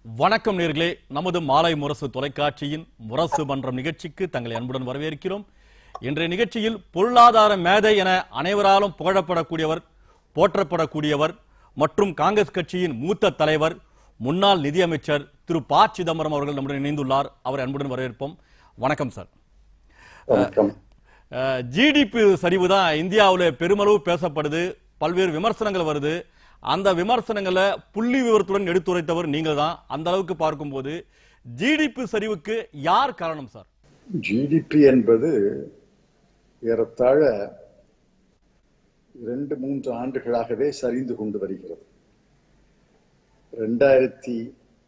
வணக்கம் நேர்களே நமது மாலை முரசு தொலைக்காட்சியின் முரசு மன்றம் நிகழ்ச்சிக்கு தங்களை அன்புடன் வரவேற்கிறோம் இன்றைய நிகழ்ச்சியில் பொருளாதார மேதை என அனைவராலும் புகழப்படக்கூடியவர் போற்றப்படக்கூடியவர் மற்றும் காங்கிரஸ் கட்சியின் மூத்த தலைவர் முன்னாள் நிதியமைச்சர் திரு ப சிதம்பரம் அவர்கள் நம்முடன் இணைந்துள்ளார் அவரை அன்புடன் வரவேற்போம் வணக்கம் சார் வணக்கம் ஜிடிபி சரிவு தான் இந்தியாவில் பெருமளவு பேசப்படுது பல்வேறு விமர்சனங்கள் வருது அந்த விமர்சனங்களை புள்ளி விவரத்துடன் எடுத்துரைத்தவர் நீங்கள் தான் அந்த அளவுக்கு பார்க்கும்போது ஜிடிபி சரிவுக்கு யார் காரணம் சார் ஜிடிபி என்பது ஏறத்தாழ இரண்டு மூன்று ஆண்டுகளாகவே சரிந்து கொண்டு வருகிறது ரெண்டாயிரத்தி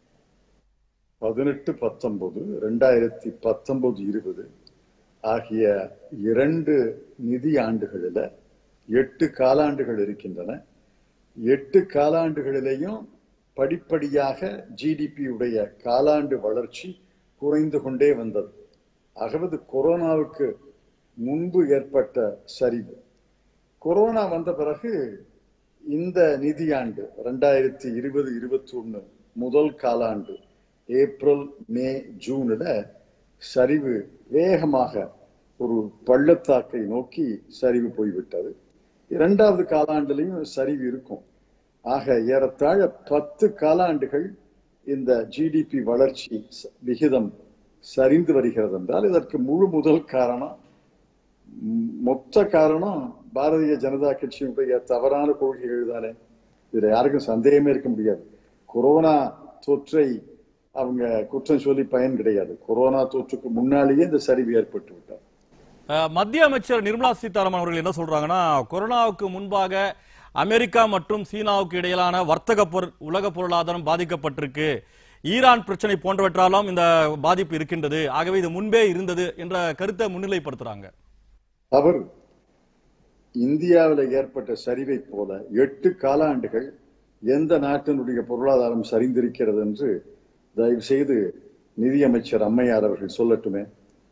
பதினெட்டு பத்தொன்பது ரெண்டாயிரத்தி பத்தொன்பது இருபது ஆகிய இரண்டு நிதி ஆண்டுகளில் எட்டு காலாண்டுகள் இருக்கின்றன எட்டு காலாண்டுகளிலேயும் படிப்படியாக ஜிடிபி உடைய காலாண்டு வளர்ச்சி குறைந்து கொண்டே வந்தது ஆகவது கொரோனாவுக்கு முன்பு ஏற்பட்ட சரிவு கொரோனா வந்த பிறகு இந்த நிதியாண்டு ரெண்டாயிரத்தி இருபது இருபத்தி ஒண்ணு முதல் காலாண்டு ஏப்ரல் மே ஜூன்ல சரிவு வேகமாக ஒரு பள்ளத்தாக்கை நோக்கி சரிவு போய்விட்டது இரண்டாவது காலாண்டுலையும் சரிவு இருக்கும் ஆக ஏறத்தாழ பத்து காலாண்டுகள் இந்த ஜிடிபி வளர்ச்சி ச- விகிதம் சரிந்து வருகிறது என்றால் இதற்கு முழு முதல் காரணம் ம், மொத்த காரணம் பாரதிய ஜனதா கட்சியினுடைய தவறான கொள்கைகள் தானே இதுல யாருக்கும் சந்தேகமே இருக்க முடியாது கொரோனா தொற்றை அவங்க குற்றம் சொல்லி பயன் கிடையாது கொரோனா தொற்றுக்கு முன்னாலேயே இந்த சரிவு ஏற்பட்டு விட்டார் அஹ், மத்திய அமைச்சர் நிர்மலா சீதாராமன் அவர்கள் என்ன சொல்றாங்கன்னா கொரோனாவுக்கு முன்பாக அமெரிக்கா மற்றும் சீனாவுக்கு இடையிலான வர்த்தக பொருள் உலக பொருளாதாரம் பாதிக்கப்பட்டிருக்கு ஈரான் பிரச்சனை போன்றவற்றாலும் இந்த பாதிப்பு இருக்கின்றது ஆகவே இது முன்பே இருந்தது என்ற கருத்தை முன்னிலைப்படுத்துறாங்க தவறு இந்தியாவில் ஏற்பட்ட சரிவை போல எட்டு காலாண்டுகள் எந்த நாட்டினுடைய பொருளாதாரம் சரிந்திருக்கிறது என்று தயவு செய்து நிதியமைச்சர் அம்மையார் அவர்கள் சொல்லட்டுமே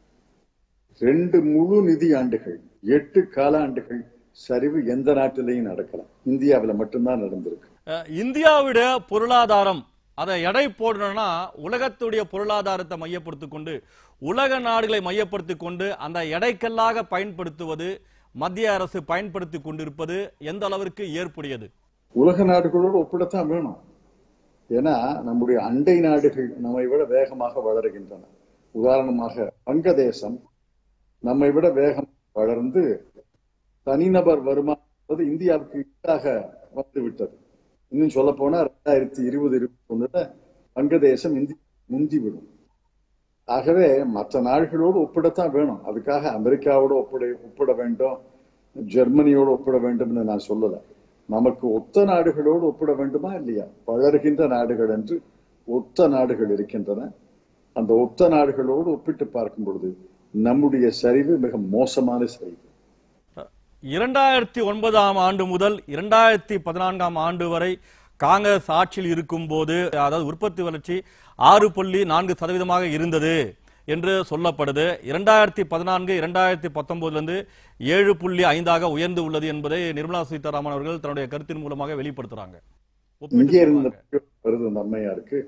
ரெண்டு முழு நிதி ஆண்டுகள் எட்டு காலாண்டுகள் சரிவு எந்த நாட்டிலையும் நடக்கலாம் இந்தியாவில் மட்டும்தான் நடந்திருக்கு அஹ், இந்தியாவுடைய பொருளாதாரம் அதை எடை போடணும்னா உலகத்துடைய பொருளாதாரத்தை மையப்படுத்திக் கொண்டு உலக நாடுகளை மையப்படுத்திக் கொண்டு அந்த எடைக்கல்லாக பயன்படுத்துவது மத்திய அரசு பயன்படுத்திக் கொண்டிருப்பது எந்த அளவிற்கு ஏற்புடையது உலக நாடுகளோடு ஒப்பிடத்தான் வேணும் ஏன்னா நம்முடைய அண்டை நாடுகள் நம்மை விட வேகமாக வளருகின்றன உதாரணமாக வங்கதேசம் நம்மை விட வேகம் வளர்ந்து தனிநபர் வருமானம் இந்தியாவுக்கு ஈடாக வந்து விட்டது இன்னும் சொல்ல போனா ரெண்டாயிரத்தி இருபது இருபத்தி ஒண்ணுல வங்கதேசம் இந்தியா முந்திவிடும் ஆகவே மற்ற நாடுகளோடு ஒப்பிடத்தான் வேணும் அதுக்காக அமெரிக்காவோடு ஒப்பிட ஒப்பிட வேண்டும் ஜெர்மனியோடு ஒப்பிட வேண்டும்னு நான் சொல்லல நமக்கு ஒத்த நாடுகளோடு ஒப்பிட வேண்டுமா இல்லையா வளர்கின்ற நாடுகள் என்று ஒத்த நாடுகள் இருக்கின்றன அந்த ஒத்த நாடுகளோடு ஒப்பிட்டு பார்க்கும் பொழுது நம்முடைய சரிவு மிக மோசமான சரிவு இரண்டாயிரத்தி ஒன்பதாம் ஆண்டு முதல் இரண்டாயிரத்தி பதினான்காம் ஆண்டு வரை காங்கிரஸ் ஆட்சியில் இருக்கும்போது அதாவது உற்பத்தி வளர்ச்சி ஆறு புள்ளி நான்கு சதவீதமாக இருந்தது என்று சொல்லப்படுது இரண்டாயிரத்தி பதினான்கு இரண்டாயிரத்தி பத்தொன்பதுல இருந்து ஏழு புள்ளி ஐந்தாக உயர்ந்து உள்ளது என்பதை நிர்மலா சீதாராமன் அவர்கள் தன்னுடைய கருத்தின் மூலமாக வெளிப்படுத்துறாங்க ஒப்பிட்டு இங்கே இருந்த சொல்றாங்க. வருது அந்த அம்மையாருக்கு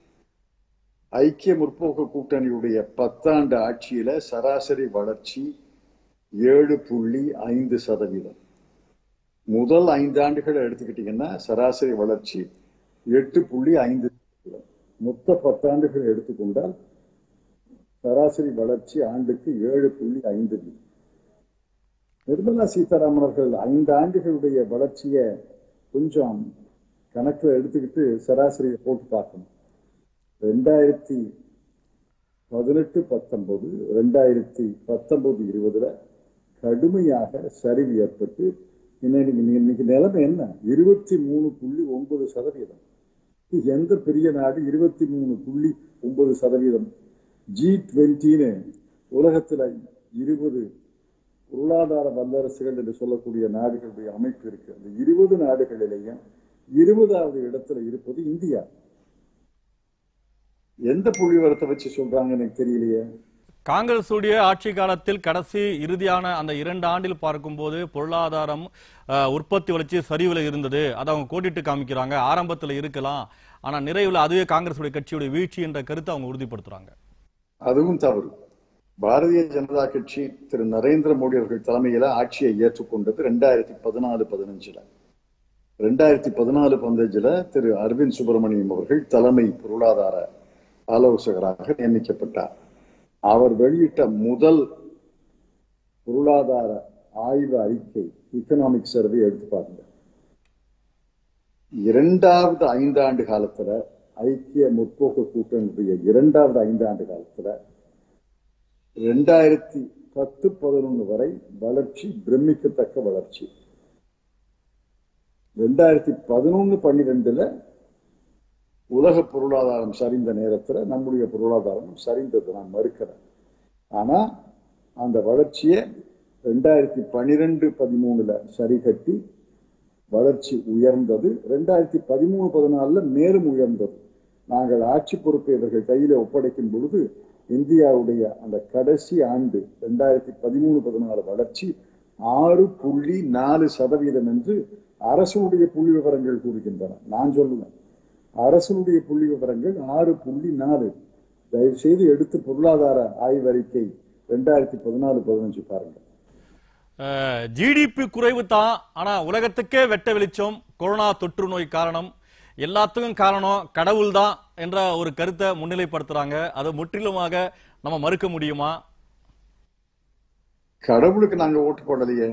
ஐக்கிய முற்போக்கு கூட்டணியுடைய பத்தாண்டு ஆட்சியில சராசரி வளர்ச்சி ஏழு புள்ளி ஐந்து சதவீதம் முதல் ஐந்து ஆண்டுகளை எடுத்துக்கிட்டீங்கன்னா சராசரி வளர்ச்சி எட்டு புள்ளி ஐந்து சதவீதம் மொத்த பத்தாண்டுகளை எடுத்துக்கொண்டால் சராசரி வளர்ச்சி ஆண்டுக்கு ஏழு புள்ளி ஐந்து வீதம். நிர்மலா சீதாராமன் அவர்கள் ஐந்து ஆண்டுகளுடைய வளர்ச்சியை கொஞ்சம் கணக்குல எடுத்துக்கிட்டு சராசரியை போட்டு பார்க்கணும் ரெண்டாயிரத்தி பதினெட்டு பத்தொன்பது ரெண்டாயிரத்தி பத்தொன்பது இருபதுல கடுமையாக சரிவு ஏற்பட்டு இன்னைக்கு இன்னைக்கு நிலைமை என்ன இருபத்தி மூணு புள்ளி ஒன்பது சதவீதம் இது எந்த பெரிய நாடு இருபத்தி மூணு புள்ளி ஒன்பது சதவீதம் ஜி டுவெண்ட்டின்னு உலகத்துல இருபது பொருளாதார வல்லரசுகள் என்று சொல்லக்கூடிய நாடுகளுடைய அமைப்பு இருக்கு அந்த இருபது நாடுகளிலேயும் இருபதாவது இடத்துல இருப்பது இந்தியா எந்த புள்ளிவரத்தை வச்சு சொல்றாங்க எனக்கு தெரியலையே காங்கிரசுடைய ஆட்சி காலத்தில் கடைசி இறுதியான அந்த இரண்டு ஆண்டில் பார்க்கும்போது பொருளாதாரம் அஹ், உற்பத்தி வளர்ச்சி சரிவில் இருந்தது அதை அவங்க கோடிட்டு காமிக்கிறாங்க ஆரம்பத்தில் இருக்கலாம் ஆனா நிறைவுல அதுவே காங்கிரஸுடைய கட்சியுடைய வீழ்ச்சி என்ற கருத்தை அவங்க உறுதிப்படுத்துறாங்க அதுவும் தவறு பாரதிய ஜனதா கட்சி திரு நரேந்திர மோடி அவர்கள் தலைமையில ஆட்சியை ஏற்றுக்கொண்டது ரெண்டாயிரத்தி பதினாலு பதினஞ்சுல ரெண்டாயிரத்தி பதினாலு பதினஞ்சுல திரு அரவிந்த் சுப்பிரமணியம் அவர்கள் தலைமை பொருளாதார ஆலோசகராக நியமிக்கப்பட்டார் அவர் வெளியிட்ட முதல் பொருளாதார ஆய்வு அறிக்கை எக்கனாமிக் சர்வே எடுத்து பாருங்க இரண்டாவது ஐந்தாண்டு காலத்துல ஐக்கிய முற்போக்கு கூட்டணியுடைய இரண்டாவது ஐந்தாண்டு காலத்துல ரெண்டாயிரத்தி பத்து பதினொன்னு வரை வளர்ச்சி பிரமிக்கத்தக்க வளர்ச்சி ரெண்டாயிரத்தி பதினொன்னு பன்னிரெண்டுல உலக பொருளாதாரம் சரிந்த நேரத்துல நம்முடைய பொருளாதாரம் சரிந்தது நான் மறுக்கிறேன் ஆனா அந்த வளர்ச்சியை ரெண்டாயிரத்தி பனிரெண்டு பதிமூணுல சரி கட்டி வளர்ச்சி உயர்ந்தது ரெண்டாயிரத்தி பதிமூணு பதினாலுல மேலும் உயர்ந்தது நாங்கள் ஆட்சி பொறுப்பை இவர்கள் கையில ஒப்படைக்கும் பொழுது இந்தியாவுடைய அந்த கடைசி ஆண்டு ரெண்டாயிரத்தி பதிமூணு பதினாலு வளர்ச்சி ஆறு புள்ளி நாலு சதவீதம் என்று அரசுடைய புள்ளி விவரங்கள் கூறுகின்றன நான் சொல்லுவேன் அரசுடைய புள்ளி விவரங்கள் ஆறு புள்ளி நாலு தயவு செய்து எடுத்து பொருளாதார ஆய்வறிக்கை ரெண்டாயிரத்தி பதினாலு பதினஞ்சு பாருங்க ஜிடிபி குறைவு தான் ஆனா உலகத்துக்கே வெட்ட வெளிச்சம் கொரோனா தொற்று நோய் காரணம் எல்லாத்துக்கும் காரணம் கடவுள் தான் என்ற ஒரு கருத்தை முன்னிலைப்படுத்துறாங்க அதை முற்றிலுமாக நம்ம மறுக்க முடியுமா கடவுளுக்கு நாங்க ஓட்டு போடலையே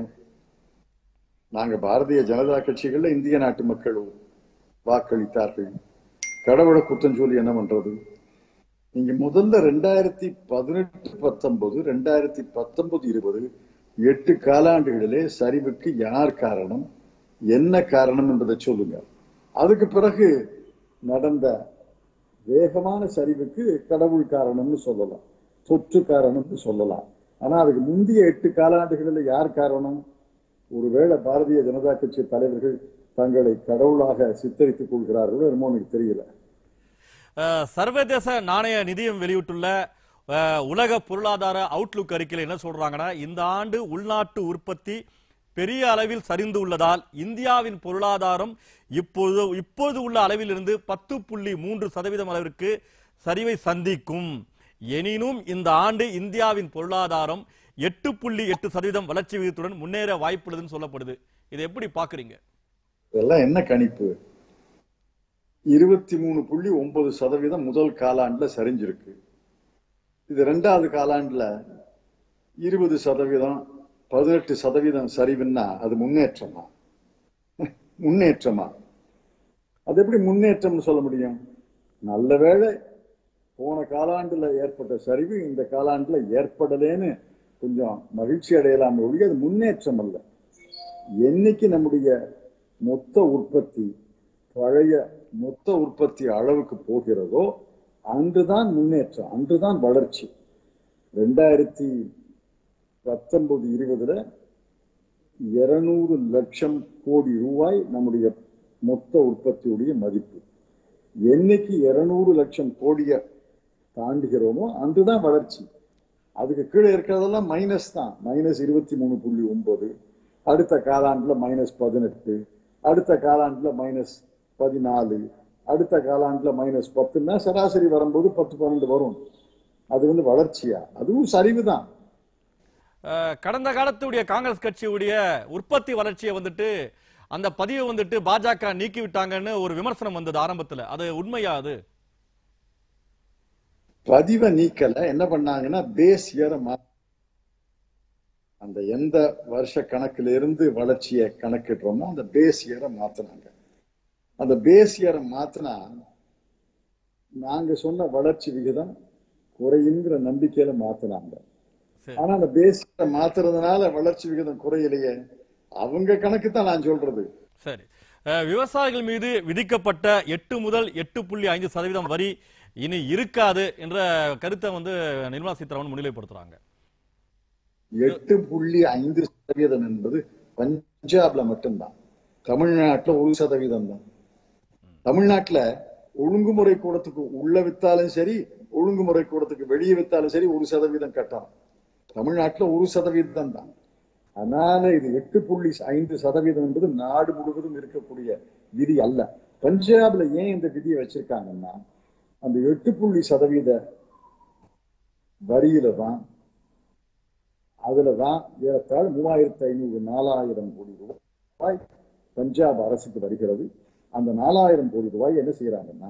நாங்க பாரதிய ஜனதா கட்சிகள்ல இந்திய நாட்டு மக்கள் வாக்களித்தார்கள் கடவுளை குத்தம் சொல்லி என்ன பண்றது நீங்க முதல்ல ரெண்டாயிரத்தி பதினெட்டு பத்தொன்பது ரெண்டாயிரத்தி பத்தொன்பது இருபது எட்டு காலாண்டுகளிலே சரிவுக்கு யார் காரணம் என்ன காரணம் என்பதை சொல்லுங்க அதுக்கு பிறகு நடந்த வேகமான சரிவுக்கு கடவுள் காரணம்னு சொல்லலாம் தொற்று காரணம்னு சொல்லலாம் ஆனா அதுக்கு முந்தைய எட்டு காலாண்டுகளில் யார் காரணம் ஒருவேளை பாரதிய ஜனதா கட்சி தலைவர்கள் தங்களை கடவுளாக சித்தரித்துக் கொள்கிறார்களோ என்னமோ எனக்கு தெரியல அஹ், சர்வதேச நாணய நிதியம் வெளியிட்டுள்ள அஹ், உலக பொருளாதார அவுட்லுக் அறிக்கையில் என்ன சொல்றாங்கன்னா இந்த ஆண்டு உள்நாட்டு உற்பத்தி பெரிய அளவில் சரிந்து உள்ளதால் இந்தியாவின் பொருளாதாரம் இப்போது இப்போது உள்ள அளவிலிருந்து பத்து புள்ளி மூன்று சதவீதம் அளவிற்கு சரிவை சந்திக்கும் எனினும் இந்த ஆண்டு இந்தியாவின் பொருளாதாரம் எட்டு புள்ளி எட்டு சதவீதம் வளர்ச்சி விகிதத்துடன் முன்னேற வாய்ப்புள்ளதுன்னு சொல்லப்படுது இதை எப்படி பாக்குறீங்க இதெல்லாம் என்ன கணிப்பு இருபத்தி மூணு புள்ளி ஒன்பது சதவீதம் முதல் காலாண்டுல சரிஞ்சிருக்கு இது ரெண்டாவது காலாண்டுல இருபது சதவீதம் பதினெட்டு சதவீதம் சரிவுன்னா அது முன்னேற்றமா முன்னேற்றமா அது எப்படி முன்னேற்றம்னு சொல்ல முடியும் நல்ல வேளை போன காலாண்டுல ஏற்பட்ட சரிவு இந்த காலாண்டுல ஏற்படலேன்னு கொஞ்சம் மகிழ்ச்சி அடையலாம் ஒழிய அது முன்னேற்றம் அல்ல என்னைக்கு நம்முடைய மொத்த உற்பத்தி பழைய மொத்த உற்பத்தி அளவுக்கு போகிறதோ அன்றுதான் முன்னேற்றம் அன்றுதான் வளர்ச்சி ரெண்டாயிரத்தி பத்தொன்பது இருபதுல இருநூறு லட்சம் கோடி ரூபாய் நம்முடைய மொத்த உற்பத்தியுடைய மதிப்பு என்னைக்கு இருநூறு லட்சம் கோடியை தாண்டுகிறோமோ அன்றுதான் வளர்ச்சி அதுக்கு கீழே இருக்கிறதெல்லாம் மைனஸ் தான் மைனஸ் இருபத்தி மூணு புள்ளி ஒன்பது அடுத்த காலாண்டுல மைனஸ் பதினெட்டு அடுத்த காலாண்டுல மைனஸ் பதினாலு அடுத்த காலாண்டுல மைனஸ் பத்துன்னா சராசரி வரும்போது பத்து பன்னெண்டு வரும் அது வந்து வளர்ச்சியா அதுவும் சரிவு தான் அஹ், கடந்த காலத்துடைய காங்கிரஸ் கட்சியுடைய உற்பத்தி வளர்ச்சியை வந்துட்டு அந்த பதிவை வந்துட்டு பாஜக நீக்கி விட்டாங்கன்னு ஒரு விமர்சனம் வந்தது ஆரம்பத்துல அது உண்மையா அது பதிவை நீக்கல என்ன பண்ணாங்கன்னா பேஸ் இயரை மா அந்த எந்த வருஷ கணக்குல இருந்து வளர்ச்சியை கணக்கிடுறோமோ அந்த பேஸ் இயரை மாத்தினாங்க அந்த பேஸ் இயரை மாத்தினா நாங்க சொன்ன வளர்ச்சி விகிதம் குறையுங்கிற நம்பிக்கையில மாத்தினாங்க சரி. ஆனா அந்த பேஸ் இயரை மாத்துறதுனால வளர்ச்சி விகிதம் குறையலையே அவங்க கணக்கு தான் நான் சொல்றது சரி அஹ், விவசாயிகள் மீது விதிக்கப்பட்ட எட்டு முதல் எட்டு புள்ளி ஐந்து சதவீதம் வரி இனி இருக்காது என்ற கருத்தை வந்து நிர்மலா சீதாராமன் முன்னிலைப்படுத்துறாங்க எட்டு புள்ளி ஐந்து சதவீதம் என்பது பஞ்சாப்ல மட்டும்தான் தமிழ்நாட்டுல ஒரு சதவீதம் தான் தமிழ்நாட்டுல ஒழுங்குமுறை கூடத்துக்கு உள்ள வித்தாலும் சரி ஒழுங்குமுறை கூடத்துக்கு வெளியே வித்தாலும் சரி ஒரு சதவீதம் கட்டணும் தமிழ்நாட்டுல ஒரு சதவீதம் தான் அதனால இது எட்டு புள்ளி ஐந்து சதவீதம் என்பது நாடு முழுவதும் இருக்கக்கூடிய விதி அல்ல பஞ்சாப்ல ஏன் இந்த விதியை வச்சிருக்காங்கன்னா அந்த எட்டு புள்ளி சதவீத வரியில தான் அதுலதான் ஏறத்தாழ மூவாயிரத்தி ஐநூறு நாலாயிரம் கோடி ரூபாய் பஞ்சாப் அரசுக்கு வருகிறது அந்த நாலாயிரம் கோடி ரூபாய் என்ன செய்யறாங்கன்னா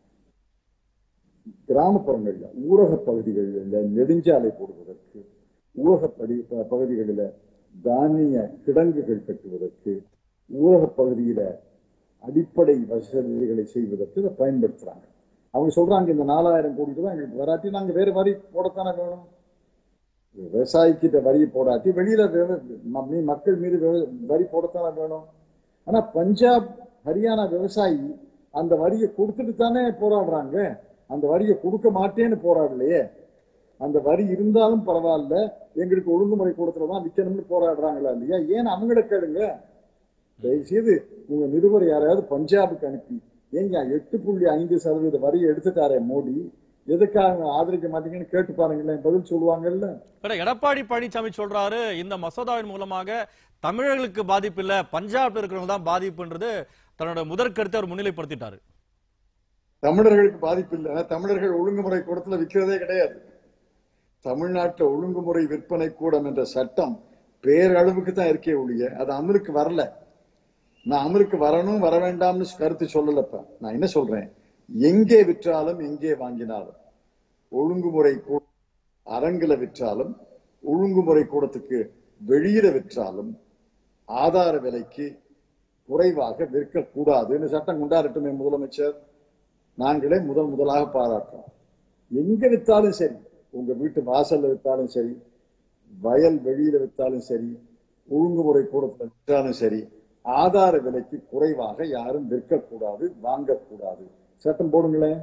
கிராமப்புறங்கள்ல ஊரக பகுதிகளில் நெடுஞ்சாலை போடுவதற்கு ஊரக படி பகுதிகளில் தானிய கிடங்குகள் கட்டுவதற்கு ஊரக பகுதியில அடிப்படை வசதிகளை செய்வதற்கு இதை பயன்படுத்துறாங்க அவங்க சொல்றாங்க இந்த நாலாயிரம் கோடி ரூபாய் எங்களுக்கு வராட்டி நாங்க வேற வரி போடத்தானே வேணும் விவசாயிக்கிட்ட வரி போடாட்டி வெளியில விவ- ம- மீ- மக்கள் மீது விவ- வரி போடத்தானே வேணும் ஆனா பஞ்சாப் ஹரியானா விவசாயி அந்த வரியை கொடுத்துட்டு தானே போராடுறாங்க அந்த வரியை கொடுக்க மாட்டேன்னு போராடலையே அந்த வரி இருந்தாலும் பரவாயில்ல எங்களுக்கு ஒழுங்குமுறை கூடத்துல தான் விற்கணும்னு போராடுறாங்களா இல்லையா ஏன் அவங்கள கேளுங்க தயவுசெய்து உங்க நிருபர் யாரையாவது பஞ்சாபுக்கு அனுப்பி ஏங்க எட்டு புள்ளி ஐந்து சதவீத வரியை எடுத்துட்டாரே மோடி எதுக்காக ஆதரிக்க மாட்டீங்கன்னு கேட்டு பாருங்களேன் பதில் சொல்லுவாங்கல்ல வேற எடப்பாடி பழனிசாமி சொல்றாரு இந்த மசோதாவின் மூலமாக தமிழர்களுக்கு பாதிப்பு இல்ல பஞ்சாப்ல இருக்கிறவங்க தான் பாதிப்புன்றது தன்னோட முதற் கருத்தை அவர் முன்னிலைப்படுத்திட்டாரு தமிழர்களுக்கு பாதிப்பு இல்லை தமிழர்கள் ஒழுங்குமுறை கூடத்துல விற்கிறதே கிடையாது தமிழ்நாட்டுல ஒழுங்குமுறை விற்பனை கூடம் என்ற சட்டம் பேரளவுக்கு தான் இருக்கே ஒழிய அது அமலுக்கு வரல நான் அமலுக்கு வரணும் வர வேண்டாம்னு கருத்து சொல்லலப்ப நான் என்ன சொல்றேன் எங்கே விற்றாலும் எங்கே வாங்கினாலும் ஒழுங்குமுறை கூட அரங்குல விற்றாலும் ஒழுங்குமுறை கூடத்துக்கு வெளியில விற்றாலும் ஆதார விலைக்கு குறைவாக விற்கக்கூடாதுன்னு சட்டம் கொண்டாடட்டுமே முதலமைச்சர் நாங்களே முதல் முதலாக பாராட்டுறோம் எங்க வித்தாலும் சரி உங்க வீட்டு வாசல்ல வித்தாலும் சரி வயல் வெளியில வித்தாலும் சரி ஒழுங்குமுறை கூடத்துல வித்தாலும் சரி ஆதார விலைக்கு குறைவாக யாரும் விற்கக்கூடாது வாங்கக்கூடாது சட்டம் போடுங்களேன்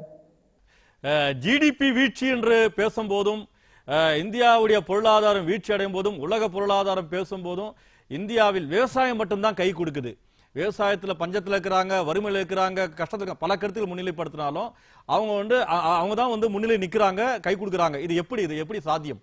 ஜிடிபி வீழ்ச்சி என்று பேசும்போதும் அஹ், இந்தியாவுடைய பொருளாதாரம் வீழ்ச்சி அடையும் போதும் உலக பொருளாதாரம் பேசும்போதும் இந்தியாவில் விவசாயம் மட்டும்தான் கை கொடுக்குது விவசாயத்துல பஞ்சத்துல இருக்கிறாங்க வறுமையில இருக்கிறாங்க கஷ்டத்துல பல கருத்துக்கள் முன்னிலைப்படுத்தினாலும் அவங்க வந்து அ- அ- அவங்க தான் வந்து முன்னிலை நிக்கிறாங்க கை கொடுக்குறாங்க இது எப்படி இது எப்படி சாத்தியம்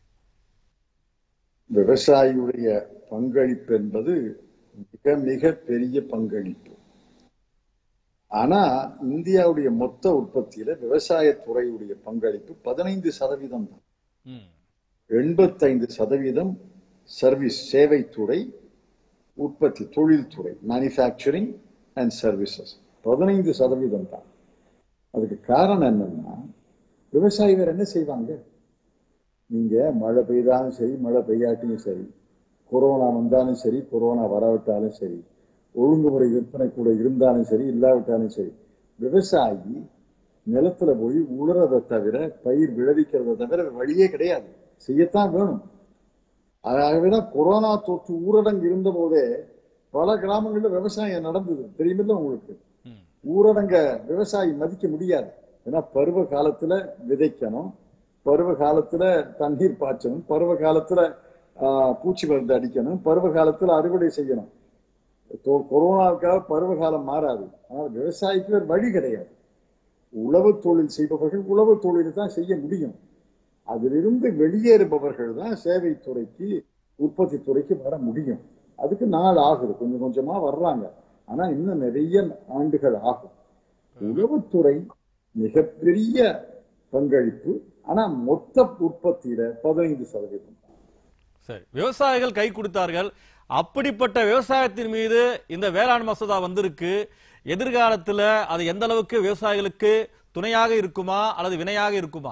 விவசாயியுடைய பங்களிப்பு என்பது மிக மிக பெரிய பங்களிப்பு ஆனா இந்தியாவுடைய மொத்த உற்பத்தியில விவசாயத்துறையுடைய பங்களிப்பு பதினைந்து சதவீதம் தான் ம். எண்பத்தைந்து சதவீதம் சர்வீஸ் சேவைத்துறை உற்பத்தி தொழில்துறை மேனுஃபேக்சரிங் அண்ட் சர்வீசஸ் பதினைந்து சதவீதம் தான் அதுக்கு காரணம் என்னன்னா விவசாயி வேற என்ன செய்வாங்க நீங்க மழை பெய்தாலும் சரி மழை பெய்யாட்டியும் சரி கொரோனா வந்தாலும் சரி கொரோனா வராவிட்டாலும் சரி ஒழுங்குமுறை விற்பனை கூட இருந்தாலும் சரி இல்லாவிட்டாலும் சரி விவசாயி நிலத்துல போய் உழுறதை தவிர பயிர் விளைவிக்கிறத தவிர வழியே கிடையாது செய்யத்தான் வேணும் ஆகவேதான் கொரோனா தொற்று ஊரடங்கு இருந்த போதே பல கிராமங்கள்ல விவசாயம் நடந்தது தெரியுமில்ல உங்களுக்கு ம். ஊரடங்க விவசாயி மதிக்க முடியாது ஏன்னா பருவ காலத்துல விதைக்கணும் பருவ காலத்துல தண்ணீர் பாய்ச்சணும் பருவ காலத்துல ஆஹ், பூச்சி மருந்து அடிக்கணும் பருவ காலத்துல அறுவடை செய்யணும் தொ- கொரோனாவுக்காக பருவ காலம் மாறாது ஆனால் விவசாயிக்கு வேறு வழி கிடையாது உழவு தொழில் செய்பவர்கள் உழவு தொழிலை தான் செய்ய முடியும் அதிலிருந்து வெளியேறுபவர்கள் தான் சேவை துறைக்கு உற்பத்தி துறைக்கு வர முடியும் அதுக்கு நாள் ஆகுது கொஞ்சம் கொஞ்சமா வர்றாங்க ஆனா இன்னும் நிறைய ஆண்டுகள் ஆகும் உழவுத்துறை மிகப்பெரிய பங்களிப்பு ஆனா மொத்த உற்பத்தியில பதினைந்து சதவீதம் சரி விவசாயிகள் கை கொடுத்தார்கள் அப்படிப்பட்ட விவசாயத்தின் மீது இந்த வேளாண் மசோதா வந்திருக்கு எதிர்காலத்துல அது எந்த அளவுக்கு விவசாயிகளுக்கு துணையாக இருக்குமா அல்லது வினையாக இருக்குமா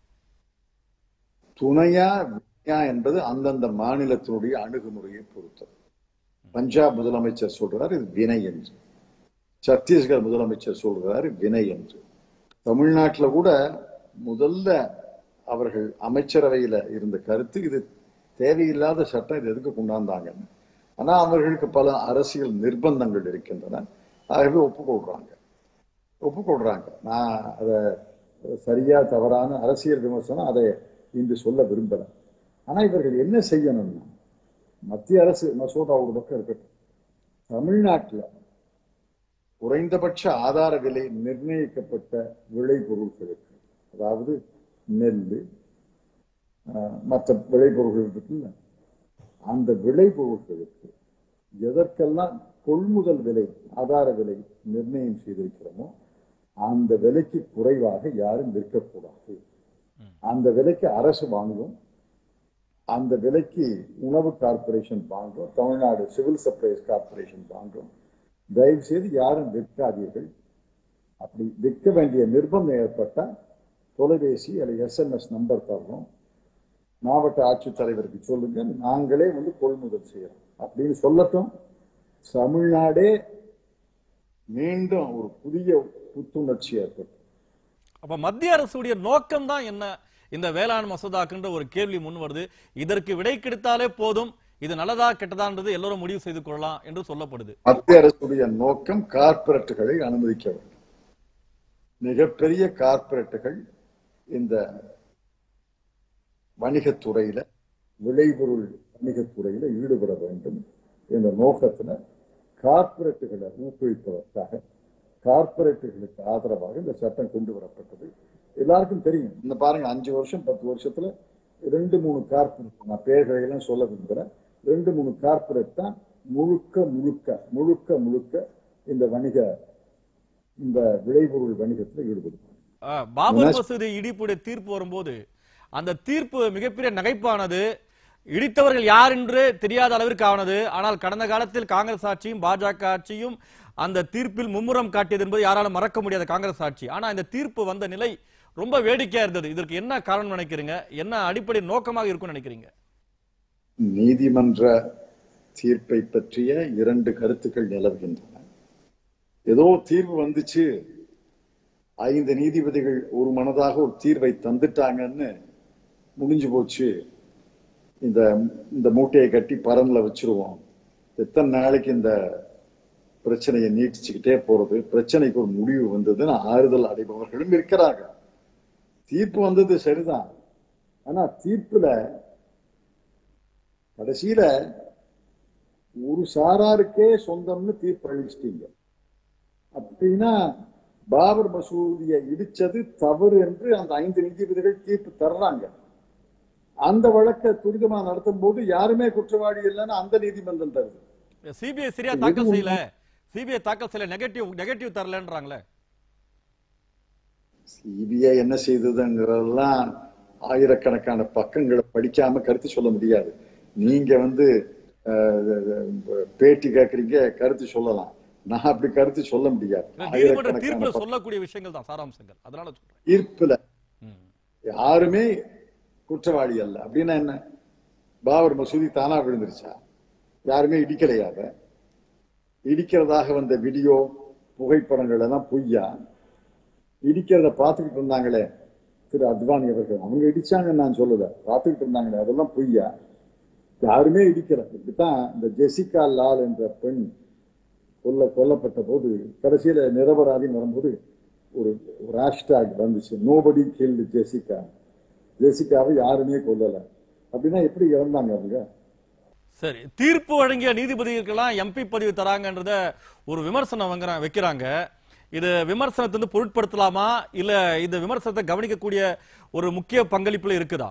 துணையா வினையா என்பது அந்தந்த மாநிலத்தினுடைய அணுகுமுறையை பொறுத்தது பஞ்சாப் முதலமைச்சர் சொல்றார் இது வினை என்று சத்தீஸ்கர் முதலமைச்சர் சொல்றார் வினை என்று தமிழ்நாட்டுல கூட முதல்ல அவர்கள் அமைச்சரவையில இருந்த கருத்து இது தேவையில்லாத சட்டம் இது எதுக்கு கொண்டாந்தாங்கன்னு ஆனா அவர்களுக்கு பல அரசியல் நிர்பந்தங்கள் இருக்கின்றன ஆகவே ஒப்புக்கொள்றாங்க ஒப்புக்கொள்றாங்க நான் அதை சரியா தவறான அரசியல் விமர்சனம் அதை இன்று சொல்ல விரும்பல ஆனா இவர்கள் என்ன செய்யணும்னா மத்திய அரசு மசோதா ஒரு பக்கம் இருக்கட்டும் தமிழ்நாட்டுல குறைந்தபட்ச ஆதார விலை நிர்ணயிக்கப்பட்ட விளைபொருட்களுக்கு அதாவது நெல் மற்ற விளைபொருட்கள் இருக்குல்ல அந்த விளைபொருட்களுக்கு எதற்கெல்லாம் கொள்முதல் விலை ஆதார விலை நிர்ணயம் செய்திருக்கிறோமோ அந்த விலைக்கு குறைவாக யாரும் விற்கக்கூடாது அந்த விலைக்கு அரசு வாங்கும் அந்த விலைக்கு உணவு கார்ப்பரேஷன் வாங்கும் தமிழ்நாடு சிவில் சப்ளைஸ் கார்ப்பரேஷன் வாங்கும் தயவு செய்து யாரும் விற்காதீர்கள் அப்படி விற்க வேண்டிய நிர்பந்தம் ஏற்பட்டா தொலைபேசி அல்லது எஸ்எம்எஸ் நம்பர் தரணும் மாவட்ட ஆட்சித்தலைவருக்கு சொல்லுங்க நாங்களே வந்து கொள்முதல் செய்யறோம் அப்படின்னு சொல்லட்டும் தமிழ்நாடே மீண்டும் ஒரு புதிய புத்துணர்ச்சி ஏற்படும் அப்ப மத்திய அரசுடைய நோக்கம் தான் என்ன இந்த வேளாண் மசோதாக்குன்ற ஒரு கேள்வி முன் வருது இதற்கு விடை கிடைத்தாலே போதும் இது நல்லதா கெட்டதான்றது எல்லோரும் முடிவு செய்து கொள்ளலாம் என்று சொல்லப்படுது மத்திய அரசுடைய நோக்கம் கார்ப்பரேட்டுகளை அனுமதிக்க வேண்டும் மிகப்பெரிய கார்ப்பரேட்டுகள் இந்த வணிகத்துறையில விளைபொருள் வணிகத்துறையில ஈடுபட வேண்டும் என்ற நோக்கத்துல கார்ப்பரேட்டுகளை ஊக்குவிப்பதற்காக கார்ப்பரேட்டுகளுக்கு ஆதரவாக இந்த சட்டம் கொண்டு வரப்பட்டது எல்லாருக்கும் தெரியும் இந்த பாருங்க அஞ்சு வருஷம் பத்து வருஷத்துல ரெண்டு மூணு கார்ப்பரேட் நான் பேர்களை எல்லாம் சொல்ல விரும்புகிறேன் ரெண்டு மூணு கார்ப்பரேட் தான் முழுக்க முழுக்க முழுக்க முழுக்க இந்த வணிக இந்த விளைபொருள் வணிகத்துல ஈடுபடுவாங்க ஆ, பாபர் மசூதி இடிப்புடைய தீர்ப்பு வரும்போது அந்த தீர்ப்பு மிகப்பெரிய நகைப்பானது இடித்தவர்கள் யார் என்று தெரியாத அளவிற்கு ஆனது ஆனால் கடந்த காலத்தில் காங்கிரஸ் ஆட்சியும் பாஜக ஆட்சியும் அந்த தீர்ப்பில் மும்முரம் காட்டியது என்பது யாராலும் மறக்க முடியாத காங்கிரஸ் ஆட்சி ஆனா இந்த தீர்ப்பு வந்த நிலை ரொம்ப வேடிக்கையா இருந்தது இதற்கு என்ன காரணம் நினைக்கிறீங்க என்ன அடிப்படை நோக்கமாக இருக்கும்னு நினைக்கிறீங்க நீதிமன்ற தீர்ப்பை பற்றிய இரண்டு கருத்துக்கள் நிலவுகின்றன ஏதோ தீர்வு வந்துச்சு ஐந்து நீதிபதிகள் ஒரு மனதாக ஒரு தீர்வை தந்துட்டாங்கன்னு முடிஞ்சு போச்சு இந்த இந்த மூட்டையை கட்டி பரன்ல வச்சிருவோம் எத்தனை நாளைக்கு இந்த பிரச்சனையை நீட்டிச்சுக்கிட்டே போறது பிரச்சனைக்கு ஒரு முடிவு வந்ததுன்னு ஆறுதல் அடைபவர்களும் இருக்கிறாங்க தீர்ப்பு வந்தது சரிதான் ஆனா தீர்ப்புல கடைசியில ஒரு சாராருக்கே சொந்தம்னு தீர்ப்பு அளிச்சிட்டீங்க அப்படின்னா பாபர் மசூதியை இடிச்சது தவறு என்று அந்த ஐந்து நீதிபதிகள் தீர்ப்பு தர்றாங்க அந்த வழக்கை துரிதமா நடத்தும் போது யாருமே குற்றவாளி இல்லைன்னு அந்த நீதிமன்றம் தருது சிபிஐ சரியா தாக்கல் செய்யல சிபிஐ தாக்கல் செய்யல நெகட்டிவ் நெகட்டிவ் தரலன்றாங்களே சிபிஐ என்ன செய்ததுங்கிறதெல்லாம் ஆயிரக்கணக்கான பக்கங்களை படிக்காம கருத்து சொல்ல முடியாது நீங்க வந்து அஹ், பேட்டி கேக்குறீங்க கருத்து சொல்லலாம் நான் அப்படி கருத்து சொல்ல முடியாது நீதிமன்ற ஆயிரக்கணக்கான தீர்ப்புல பக்கம் சொல்லக்கூடிய விஷயங்கள் தான் சாராம்சங்கள் அதனால சொல்றேன் தீர்ப்புல ம். யாருமே குற்றவாளி அல்ல அப்படின்னா என்ன பாபர் மசூதி தானா விழுந்துருச்சா யாருமே இடிக்கலையா அத இடிக்கிறதாக வந்த வீடியோ புகைப்படங்கள் எல்லாம் பொய்யா இடிக்கிறத பார்த்துக்கிட்டு இருந்தாங்களே திரு அத்வானி அவர்கள் அவங்க இடிச்சாங்கன்னு நான் சொல்லல பார்த்துக்கிட்டு இருந்தாங்களே அதெல்லாம் பொய்யா யாருமே இடிக்கல இப்படித்தான் இந்த ஜெசிகா லால் என்ற பெண் கொல்ல கொல்லப்பட்ட போது கடைசியில நிரபராதின்னு வரும்போது ஒரு ஒரு ஹேஷ்டாக் வந்துச்சு நோபடி கில்டு ஜெசிகா ஜெசிகாவை யாருமே கொல்லல அப்படின்னா எப்படி இறந்தாங்க அவங்க சரி தீர்ப்பு வழங்கிய நீதிபதிகளுக்கெல்லாம் எம்பி பதவி தராங்கன்றத ஒரு விமர்சனம் வைக்கிறாங்க- வைக்கிறாங்க இது விமர்சனத்தை வந்து பொருட்படுத்தலாமா இல்ல இந்த விமர்சனத்தை கவனிக்கக்கூடிய ஒரு முக்கிய பங்களிப்புல இருக்குதா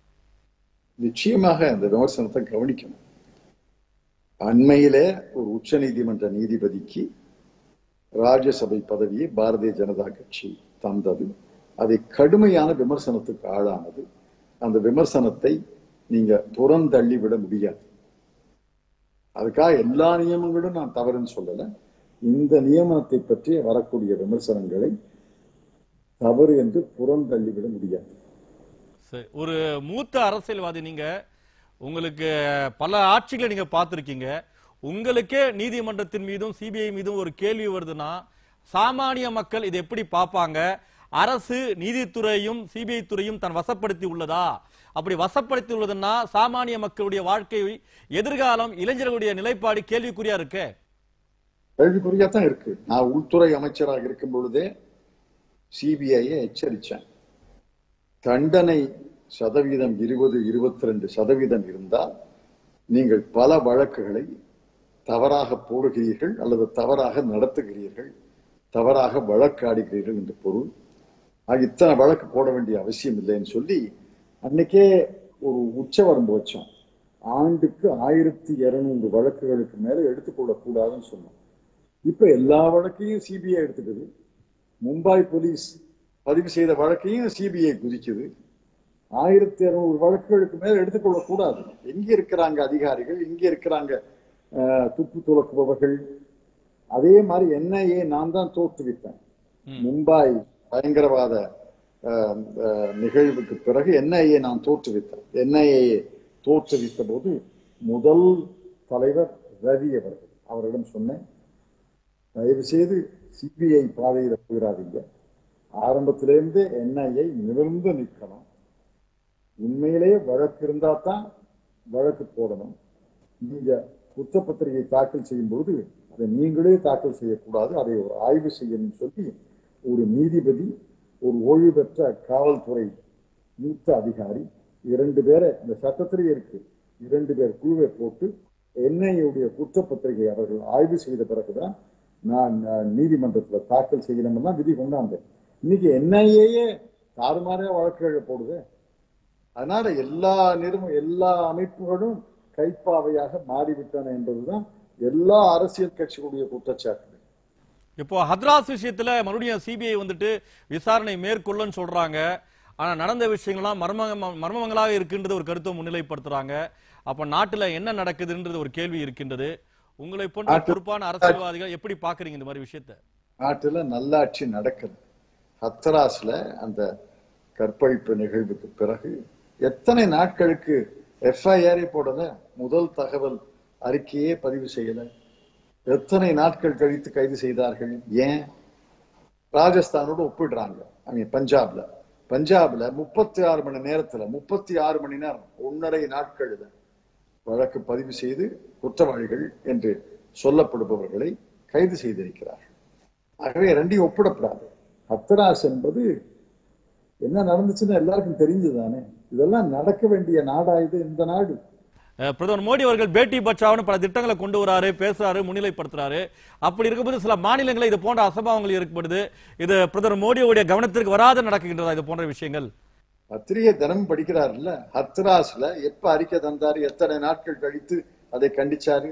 நிச்சயமாக இந்த விமர்சனத்தை கவனிக்கணும் அண்மையிலே ஒரு உச்ச நீதிமன்ற நீதிபதிக்கு ராஜ்யசபை பதவியை பாரதிய ஜனதா கட்சி தந்தது அதை கடுமையான விமர்சனத்துக்கு ஆளானது அந்த விமர்சனத்தை நீங்க புறந்தள்ளி விட முடியாது அதுக்காக எல்லா நியமங்களும் நான் தவறுன்னு சொல்லல இந்த நியமனத்தை பற்றி வரக்கூடிய விமர்சனங்களை தவறு என்று புறந்தள்ளி விட முடியாது சரி ஒரு மூத்த அரசியல்வாதி நீங்க உங்களுக்கு பல ஆட்சிகளை நீங்க பார்த்திருக்கீங்க உங்களுக்கே நீதிமன்றத்தின் மீதும் சிபிஐ மீதும் ஒரு கேள்வி வருதுன்னா சாமானிய மக்கள் இதை எப்படி பார்ப்பாங்க அரசு நீதித்துறையும் சிபிஐ துறையும் தன் வசப்படுத்தி உள்ளதா அப்படி வசப்படுத்தி உள்ளதுன்னா சாமானிய மக்களுடைய வாழ்க்கை எதிர்காலம் இளைஞர்களுடைய நிலைப்பாடு கேள்விக்குறியா இருக்கே கேள்விக்குறியா தான் இருக்கு நான் உள்துறை அமைச்சராக இருக்கும் பொழுதே சிபிஐயை எச்சரிச்சேன் தண்டனை சதவீதம் இருபது இருபத்தி ரெண்டு சதவீதம் இருந்தால் நீங்கள் பல வழக்குகளை தவறாக போடுகிறீர்கள் அல்லது தவறாக நடத்துகிறீர்கள் தவறாக வழக்காடுகிறீர்கள் என்று பொருள் ஆக இத்தனை வழக்கு போட வேண்டிய அவசியம் இல்லைன்னு சொல்லி அன்னைக்கே ஒரு உச்சவரம்பு வச்சோம் ஆண்டுக்கு ஆயிரத்தி இருநூறு வழக்குகளுக்கு மேல எடுத்துக்கொள்ளக் கூடாதுன்னு சொன்னோம் இப்ப எல்லா வழக்கையும் சிபிஐ எடுத்துக்குது மும்பை போலீஸ் பதிவு செய்த வழக்கையும் சிபிஐ குதிக்குது ஆயிரத்தி இருநூறு வழக்குகளுக்கு மேல எடுத்துக்கொள்ளக் கூடாது எங்க இருக்கிறாங்க அதிகாரிகள் எங்க இருக்கிறாங்க அஹ், துப்பு துலக்குபவர்கள் அதே மாதிரி என்ஐஏ நான் தான் தோற்றுவித்தேன் ம். மும்பை பயங்கரவாத அஹ், அஹ், நிகழ்வுக்கு பிறகு என்ஐஏ நான் தோற்றுவித்தேன் என்ஐஏ தோற்றுவித்த போது முதல் தலைவர் ரவி அவர்கள் அவரிடம் சொன்னேன் தயவு செய்து சிபிஐ பாதையில போயிடாதீங்க ஆரம்பத்திலிருந்தே என்ஐஏ நிமிர்ந்து நிற்கணும் உண்மையிலேயே வழக்கு இருந்தா தான் வழக்கு போடணும் நீங்க குற்றப்பத்திரிகை தாக்கல் செய்யும் பொழுது அதை நீங்களே தாக்கல் செய்யக்கூடாது அதை ஒரு ஆய்வு செய்யணும்னு சொல்லி ஒரு நீதிபதி ஒரு ஓய்வு பெற்ற காவல்துறை மூத்த அதிகாரி இரண்டு பேரை இந்த சட்டத்திலேயே இருக்கு இரண்டு பேர் குழுவை போட்டு என்ஐயுடைய குற்றப்பத்திரிகை அவர்கள் ஆய்வு செய்த பிறகுதான் நான் அஹ், நீதிமன்றத்துல தாக்கல் செய்யணும்னு தான் விதி கொண்டாந்தேன் இன்னைக்கு என்ஐஏயே தாறுமாறே வழக்குகளை போடுது அதனால எல்லா நிறுவ எல்லா அமைப்புகளும் கைப்பாவையாக மாறிவிட்டன என்பதுதான் எல்லா அரசியல் கட்சிகளுடைய குற்றச்சாட்டு இப்போ ஹத்ராஸ் விஷயத்துல மறுபடியும் சிபிஐ வந்துட்டு விசாரணை மேற்கொள்ளன்னு சொல்றாங்க ஆனா நடந்த விஷயங்கள்லாம் மர்ம மர்மங்களாக இருக்கின்றது ஒரு கருத்தை முன்னிலைப்படுத்துறாங்க அப்ப நாட்டுல என்ன நடக்குதுன்றது ஒரு கேள்வி இருக்கின்றது உங்களை போன்ற நாட்டு- பொறுப்பான அரசியல்வாதிகள் எப்படி பாக்குறீங்க இந்த மாதிரி விஷயத்த நாட்டுல நல்லாட்சி நடக்குது ஹத்தராஸ்ல அந்த கற்பழிப்பு நிகழ்வுக்கு பிறகு எத்தனை நாட்களுக்கு எஃப்ஐஆரே போடல முதல் தகவல் அறிக்கையே பதிவு செய்யல எத்தனை நாட்கள் கழித்து கைது செய்தார்கள் ஏன் ராஜஸ்தானோட ஒப்பிடுறாங்க ஐ மீன் பஞ்சாப்ல பஞ்சாப்ல முப்பத்தி ஆறு மணி நேரத்துல முப்பத்தி ஆறு மணி நேரம் ஒன்னரை நாட்கள்ல வழக்கு பதிவு செய்து குற்றவாளிகள் என்று சொல்லப்படுபவர்களை கைது செய்திருக்கிறார்கள் ஆகவே ரெண்டையும் ஒப்பிடப்படாது ஹத்தராஸ் என்பது என்ன நடந்துச்சுன்னு எல்லாருக்கும் தெரிஞ்சுதானே இதெல்லாம் நடக்க வேண்டிய நாடா இது இந்த நாடு அஹ், பிரதமர் மோடி அவர்கள் பேட்டி பச்சாவுன்னு பல திட்டங்களை கொண்டு வராரு பேசுறாரு முன்னிலைப்படுத்துறாரு அப்படி இருக்கும்போது சில மாநிலங்களில் இது போன்ற அசம்பாவங்கள் ஏற்படுது இது பிரதமர் மோடியுடைய கவனத்திற்கு வராத நடக்கின்றதா இது போன்ற விஷயங்கள் பத்திரிகை தினமும் படிக்கிறாருல்ல ஹத்ராஸ்ல எப்ப அறிக்கை தந்தாரு எத்தனை நாட்கள் கழித்து அதை கண்டிச்சாரு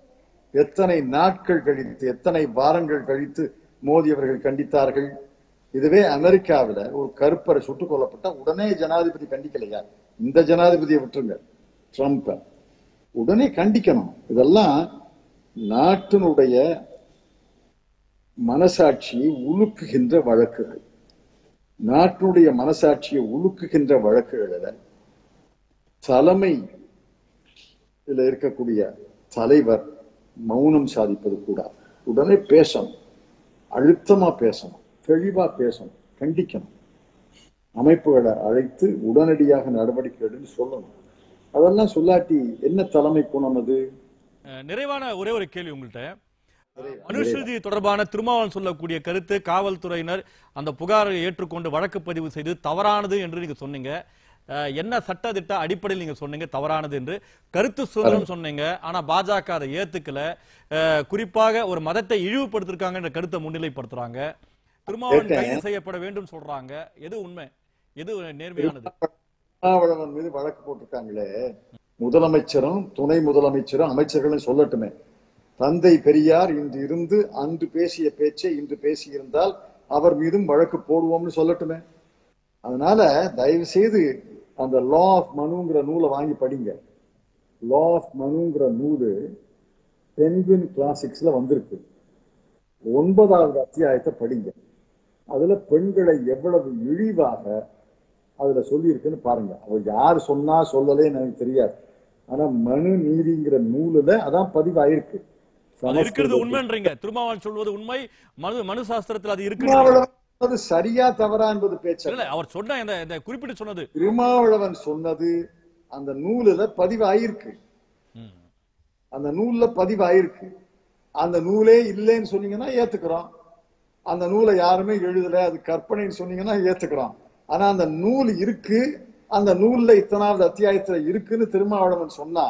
எத்தனை நாட்கள் கழித்து எத்தனை வாரங்கள் கழித்து மோடி அவர்கள் கண்டித்தார்கள் இதுவே அமெரிக்காவில ஒரு கருப்பரை சுட்டுக் கொல்லப்பட்டா உடனே ஜனாதிபதி கண்டிக்கலையா இந்த ஜனாதிபதியை விட்டுருங்க ட்ரம்ப் உடனே கண்டிக்கணும் இதெல்லாம் நாட்டினுடைய மனசாட்சியை உலுக்குகின்ற வழக்குகள் நாட்டினுடைய மனசாட்சியை உலுக்குகின்ற வழக்குகளில் தலைமை இதுல இருக்கக்கூடிய தலைவர் மௌனம் சாதிப்பது கூடாது உடனே பேசணும் அழுத்தமா பேசணும் தெளிவா பேசணும் கண்டிக்கணும் அமைப்புகளை அழைத்து உடனடியாக நடவடிக்கை எடுன்னு சொல்லணும் அதெல்லாம் சொல்லாட்டி என்ன தலைமை குணம் அது அஹ், நிறைவான ஒரே ஒரு கேள்வி உங்கள்கிட்ட மனுஸ்ருதி தொடர்பான திருமாவளவன் சொல்லக்கூடிய கருத்து காவல்துறையினர் அந்த புகாரை ஏற்றுக்கொண்டு வழக்கு பதிவு செய்து தவறானது என்று நீங்க சொன்னீங்க அஹ், என்ன சட்ட திட்ட அடிப்படையில் நீங்க சொன்னீங்க தவறானது என்று கருத்து சுதந்திரம் சொன்னீங்க ஆனா பாஜக அதை ஏத்துக்கல அஹ், குறிப்பாக ஒரு மதத்தை இழிவுபடுத்திருக்காங்க என்ற கருத்தை முன்னிலைப்படுத்துறாங்க திருமாவளவன் கேட்டேன். கைது செய்யப்பட வேண்டும் சொல்றாங்க எது உண்மை எது நேர்மையானது திருமாவளவன் மீது வழக்கு போட்டிருக்காங்களே முதலமைச்சரும் துணை முதலமைச்சரும் அமைச்சர்களும் சொல்லட்டுமே தந்தை பெரியார் இன்று இருந்து அன்று பேசிய பேச்சை இன்று பேசியிருந்தால் அவர் மீதும் வழக்கு போடுவோம்னு சொல்லட்டுமே அதனால தயவு செய்து அந்த லா ஆஃப் மனுங்கிற நூலை வாங்கி படிங்க லா ஆஃப் மனுங்கிற நூலு பென்குயின் கிளாசிக்ஸ்ல வந்திருக்கு ஒன்பதாவது அத்தியாயத்தை படிங்க அதுல பெண்களை எவ்வளவு இழிவாக அதுல சொல்லி இருக்குன்னு பாருங்க அவர் யார் சொன்னா சொல்லலேன்னு எனக்கு தெரியாது ஆனா மனு நீதிங்கிற நூலுல அதான் பதிவாயிருக்கு அது இருக்கிறது உண்மைன்றீங்க திருமாவளவன் சொல்வது உண்மை மனு மனு சாஸ்திரத்தில் அது இருக்கு திருமாவளவன் சொன்னது சரியா தவறா என்பது பேச்சு இல்ல அவர் சொன்ன இந்த இந்த குறிப்பிட்டு சொன்னது திருமாவளவன் சொன்னது அந்த நூலுல பதிவாயிருக்கு ம். அந்த நூல்ல பதிவாயிருக்கு அந்த நூலே இல்லைன்னு சொன்னீங்கன்னா ஏத்துக்கிறோம் அந்த நூலை யாருமே எழுதல அது கற்பனைன்னு சொன்னீங்கன்னா ஏத்துக்கிறோம் ஆனா அந்த நூல் இருக்கு அந்த நூல்ல இத்தனாவது அத்தியாயத்துல இருக்குன்னு திருமாவளவன் சொன்னா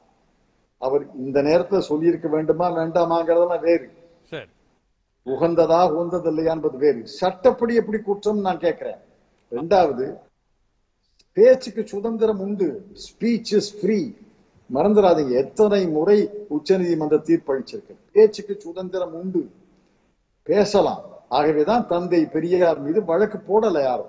அவர் இந்த நேரத்துல சொல்லியிருக்க வேண்டுமா வேண்டாமாங்கிறதெல்லாம் வேறு சரி உகந்ததா உகந்தது இல்லையா என்பது வேறு சட்டப்படி எப்படி குற்றம் நான் கேட்கிறேன் ரெண்டாவது பேச்சுக்கு சுதந்திரம் உண்டு ஸ்பீச் இஸ் ஃப்ரீ மறந்துடாதீங்க எத்தனை முறை உச்சநீதிமன்ற தீர்ப்பளிச்சிருக்கு பேச்சுக்கு சுதந்திரம் உண்டு பேசலாம் ஆகவேதான் தந்தை பெரியார் மீது வழக்கு போடல யாரும்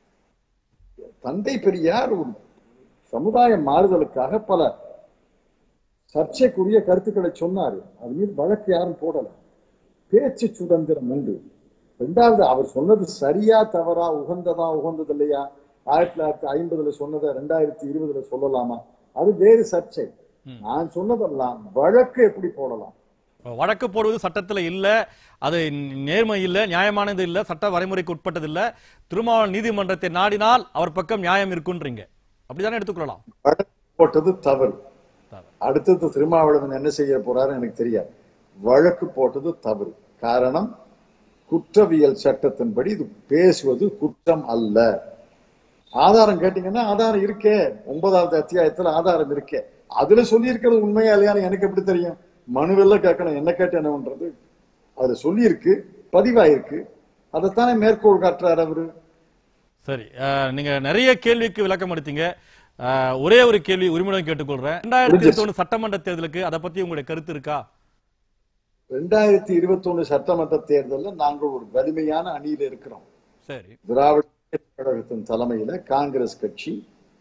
தந்தை பெரியார் ஒரு சமுதாய மாறுதலுக்காக பல சர்ச்சைக்குரிய கருத்துக்களை சொன்னாரு அது மீது வழக்கு யாரும் போடல பேச்சு சுதந்திரம் உண்டு ரெண்டாவது அவர் சொன்னது சரியா தவறா உகந்ததா உகந்தது இல்லையா ஆயிரத்தி தொள்ளாயிரத்தி ஐம்பதுல சொன்னதை ரெண்டாயிரத்தி இருபதுல சொல்லலாமா அது வேறு சர்ச்சை நான் சொன்னதெல்லாம் வழக்கு எப்படி போடலாம் வழக்கு போடுவது சட்டத்துல இல்ல அது நேர்மை இல்ல நியாயமானது இல்ல சட்ட வரைமுறைக்கு உட்பட்டது இல்ல திருமாவளவன் நீதிமன்றத்தை நாடினால் அவர் பக்கம் நியாயம் இருக்குன்றீங்க அப்படிதானே எடுத்துக்கொள்ளலாம் வழக்கு போட்டது தவறு தவறு. அடுத்தது திருமாவளவன் என்ன செய்ய போறாரு எனக்கு தெரியாது வழக்கு போட்டது தவறு காரணம் குற்றவியல் சட்டத்தின்படி இது பேசுவது குற்றம் அல்ல ஆதாரம் கேட்டீங்கன்னா ஆதாரம் இருக்கே ஒன்பதாவது அத்தியாயத்துல ஆதாரம் இருக்கே அதுல சொல்லி இருக்கிறது உண்மையா இல்லையான்னு எனக்கு எப்படி தெரியும் மனுவெல்லாம் கேட்கணும் என்ன கேட்டு என்ன பண்றது அதுல சொல்லி இருக்கு பதிவாயிருக்கு அதைத்தானே மேற்கோள் காட்டுறாரு அவரு சரி அஹ், நீங்க நிறைய கேள்விக்கு விளக்கம் அளித்தீங்க அஹ், ஒரே ஒரு கேள்வி உரிமையுடன் கேட்டுக்கொள்றேன் ரெண்டாயிரத்தி இருபத்தி ஒண்ணு சட்டமன்ற தேர்தலுக்கு அதை பத்தி உங்களுடைய கருத்து இருக்கா ரெண்டாயிரத்தி இருபத்தி ஒண்ணு சட்டமன்ற தேர்தல்ல நாங்கள் ஒரு வலிமையான அணியில இருக்கிறோம் சரி திராவிட முன்னேற்றக் கழகத்தின் தலைமையில காங்கிரஸ் கட்சி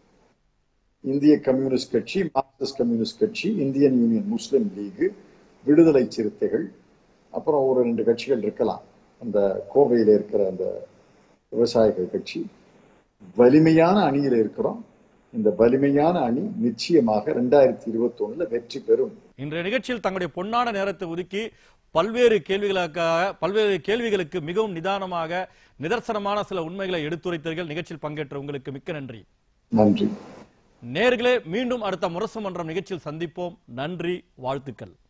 இந்திய கம்யூனிஸ்ட் கட்சி மார்க்சிஸ்ட் கம்யூனிஸ்ட் கட்சி இந்தியன் யூனியன் முஸ்லிம் லீக் விடுதலை சிறுத்தைகள் அப்புறம் ஒரு ரெண்டு கட்சிகள் இருக்கலாம் அந்த கோவையில இருக்கிற அந்த விவசாயிகள் கட்சி வலிமையான அணியில இருக்கிறோம் இந்த வலிமையான அணி நிச்சயமாக ரெண்டாயிரத்தி இருபத்தி ஒண்ணுல வெற்றி பெறும் இன்றைய நிகழ்ச்சியில் தங்களுடைய பொன்னான நேரத்தை ஒதுக்கி பல்வேறு கேள்விகளுக்காக பல்வேறு கேள்விகளுக்கு மிகவும் நிதானமாக நிதர்சனமான சில உண்மைகளை எடுத்துரைத்தீர்கள் நிகழ்ச்சியில் பங்கேற்ற உங்களுக்கு மிக்க நன்றி நன்றி நேர்களே மீண்டும் அடுத்த முரசு மன்றம் நிகழ்ச்சியில் சந்திப்போம் நன்றி வாழ்த்துக்கள்